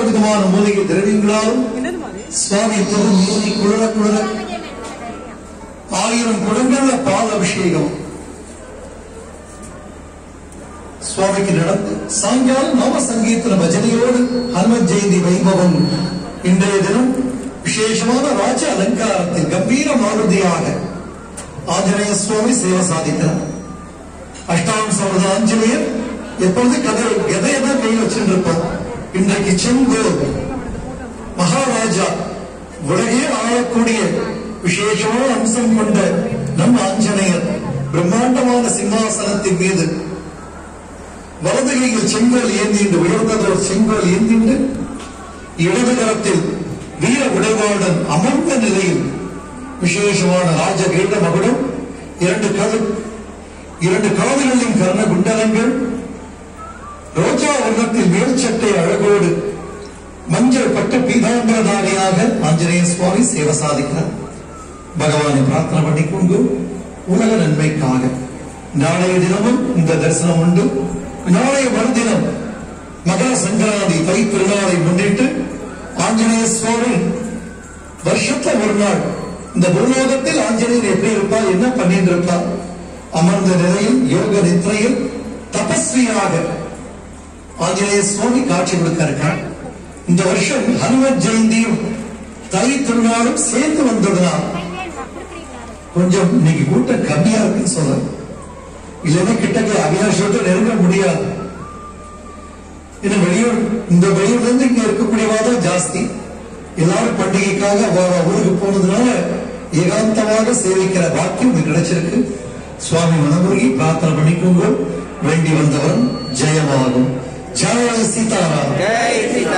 விதமான மூலிகை திரவியங்களாலும் சுவாமி தொகும் மூலி குளிர குளிர ஆயிரம் குடங்கள்ல பால் அபிஷேகம் சுவாமிக்கு நடந்து சாயங்காலம் நாம சங்கீர்த்தன பஜனையோடு ஹனுமத் ஜெயந்தி வைபவம் இன்றைய தினம் விசேஷமான ராஜ அலங்காரத்தில் கம்பீர மாருதியாக ஆஞ்சநேய சுவாமி சேவை சாதிக்கிறார் அஷ்டாம் சமத ஆஞ்சநேயர் எப்பொழுது கதை கதையை தான் கையில் வச்சுட்டு இருப்போம் இன்றைக்கு செங்கோல் மகாராஜா உலகே ஆளக்கூடிய விசேஷமான அம்சம் கொண்ட நம் ஆஞ்சநேயர் பிரம்மாண்டமான சிம்மாசனத்தின் மீது வலது கையில் செங்கோல் ஏந்திண்டு உயர்ந்ததோர் செங்கோல் ஏந்திண்டு இடது கரத்தில் வீர உடைவாளன் அமர்ந்த நிலையில் விசேஷமான ராஜ கீண்ட மகுடம் இரண்டு கது இரண்டு காதுகளின் கர்ண குண்டலங்கள் ரோஜா வண்ணத்தில் மேல்சட்டை அழகோடு மஞ்சள் பட்டு பீதாம்பரதாரியாக ஆஞ்சநேய சுவாமி சேவை சாதிக்கிறார் பகவானை பிரார்த்தனை பண்ணிக்கொண்டு உலக நன்மைக்காக நாளைய தினமும் இந்த தரிசனம் உண்டு நாளைய மறுதினம் மகர சங்கராந்தி தை திருநாளை முன்னிட்டு ஆஞ்சநேய சுவாமி வருஷத்துல ஒரு நாள் இந்த பூலோகத்தில் ஆஞ்சநேயர் எப்படி இருப்பார் என்ன பண்ணிட்டு இருப்பார் அமர்ந்த நிலையில் யோக நித்ரையில் தபஸ்வியாக ஆஞ்சநேய சுவாமி காட்சி கொடுக்க இருக்கார் இந்த வருஷம் ஹனுமத் ஜெயந்தியும் தை திருநாளும் சேர்ந்து வந்ததுனால் கொஞ்சம் இன்னைக்கு கூட்டம் கம்மியா இருக்குன்னு சொல்றேன் இல்லைன்னா கிட்டக்க அவினாஷோட நெருங்க முடியாது இன்னும் வெளியூர் இந்த வெளியூர்ல இருந்து இங்க இருக்கக்கூடியவாதான் ஜாஸ்தி எல்லாரும் பண்டிகைக்காக அவ- அவ ஊருக்கு போனதுனால ஏகாந்தமாக சேவிக்கிற பாக்கியம் உங்களுக்கு கிடைச்சிருக்கு சுவாமி மனமுருகி பிரார்த்தனை பண்ணிக்கோங்க வேண்டி வந்தவன் ஜெயமாகும் ஜெய சீதாராம் ஜெய் சீதா